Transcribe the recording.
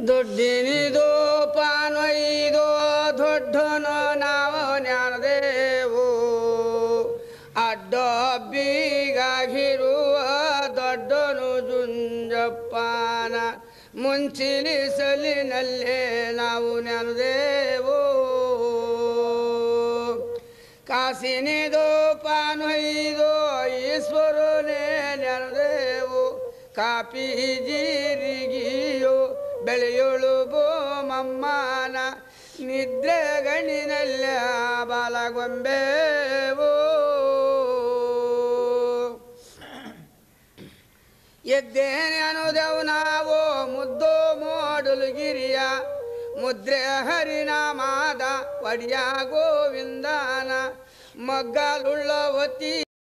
ದುಡ್ಡಿನಿದು ಪಾನೊಯ್ದು ದೊಡ್ಡನು ನಾವು ಜ್ಞಾನದೇವು ಅಡ್ಡೊಬ್ಬಿಗಾಗಿರುವ ದೊಡ್ಡನು ಜುಂಜಪ್ಪನ ಮುಂಚಿಲಿ ಸಲಿನಲ್ಲೇ ನಾವು ನೆನದೇವು ಕಾಸಿನಿದು ಪಾನೊಯ್ದು ಈಶ್ವರನೇ ನೆನದೇವು ಕಾಪಿ ಜೀರಿಗಿಯೋ ಬೆಳೆಯೋಳು ಮಮ್ಮನ ನಿದ್ರೆ ಗಣ್ಣಿನಲ್ಲ ಬಾಲಗೊಂಬೇವು ಎದ್ದೇನೆ ಅನ್ನೋದೆವು ನಾವು ಮುದ್ದು ಮೋಡಲು ಗಿರಿಯ ಮುದ್ರೆ ಹರಿನಾಮಾದ ಒಡಿಯ ಗೋವಿಂದನ ಮಗ್ಗಲುಳ್ಳ ಒತ್ತಿ